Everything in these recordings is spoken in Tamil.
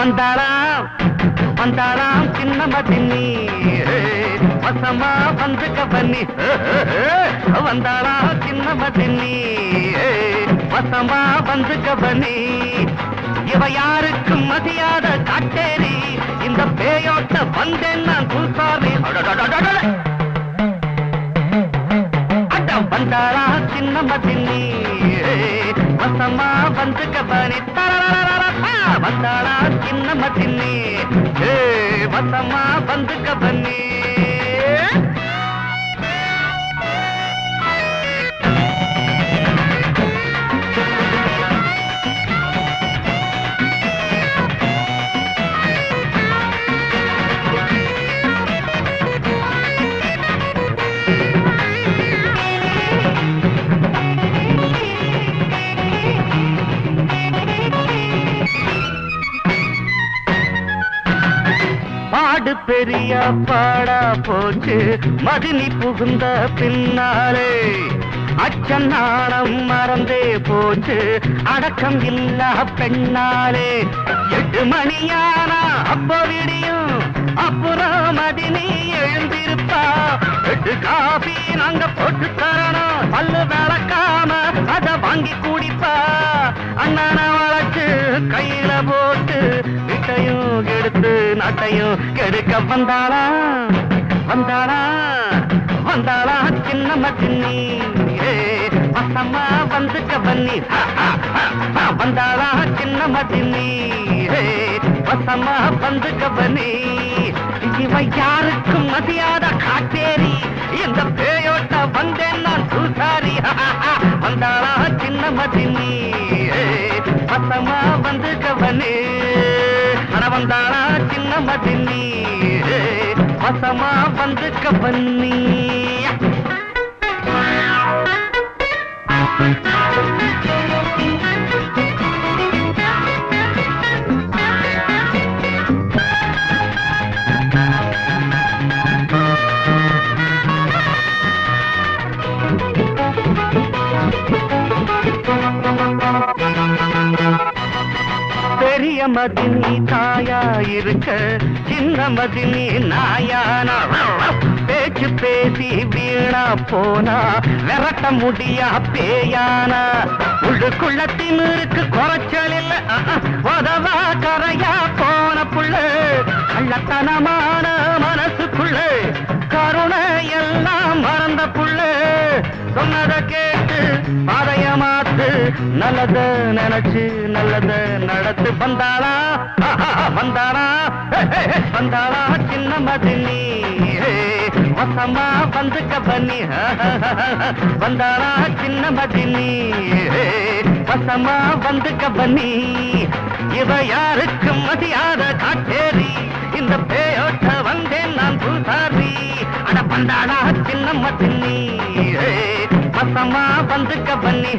வந்தாளாம் வந்தாளாம் சின்ன மதினி வசமா வந்து கபனி வந்தாளாம் சின்ன மதினி வசமா வந்து கபனி இவ யாருக்கும் மதியாத காட்டேரி இந்த பேயோட்ட வந்தேன் நான் புல்சாமி அடம் வந்தாளா சின்ன மதினி வசமா வந்து கபனி தரரரரரா. வந்தாளா சின்ன மதினி ஏ, வசமா வந்து கபனி பாடு பெரிய பாடா போச்சு மதினி புகுந்த பின்னாலே அச்சநாணம் மறந்தே போச்சு அடக்கம் இல்ல பெண்ணாலே எட்டு மணியானா அப்போ விடியும் அப்புறம் மதினி எழுந்திருப்பா எட்டு காபி நாங்க போட்டு தரணும் பல்லு விளக்காம அத வாங்கி குடிப்பா அண்ணன வளைச்சு கையில போட்டு வீட்டையும் கெடுத்து நாட்டையும் கெடுக்க வந்தாளா வந்தாளா வந்தாளா சின்ன மச்சின்னி ஏ, வசமா வந்து கபன்னி வந்தாளா சின்ன மச்சின்னி ஏ, வசமா வந்து கபனி இவ யாருக்கும் மதியாத காட்டேரி இந்த பேயோட்ட வந்தேன் நான் பூசாரி வந்தாளா சின்ன மதினி வசமா வந்து கவனி அட வந்தாளா சின்ன மதினி வசமா வந்து கவனி பெரிய மதினி தாயா இருக்க சின்ன மதினி நாயானா பேச்சு பேசி வீணா போனா விரட்ட முடியா பேயானா உள்ளுக்குள்ள திமிருக்கு குறைச்சல் இல்ல உதவா கரையா போன புள்ள கள்ளத்தனமான மனசுக்குள்ள கருணை எல்லாம் மறந்த புள்ள சொன்னத கேட்டு பாதைய மாத்து நல்லத நினைச்சு நல்லத நடத்து வந்தாளா ஆஹா, வந்தாளா ஹே, ஹே, ஹே, வந்தாளா சின்ன மதினி ஹே, வசமா வந்து கபனி வந்தாளா சின்ன மதினி ஹே, வசமா வந்து கபனி இவ யாருக்கும் மதியாத காட்டேரி இந்த பேயோட்ட வந்தேன் நான் பூசாரி அட வந்தாளா சின்ன மதினி ஹே, வசமா வந்து கபனி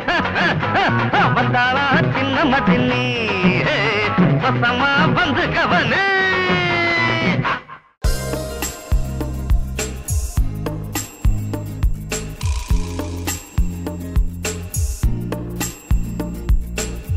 வந்தாளா சின்ன மதினி ஹே, வசமா வந்து கபனி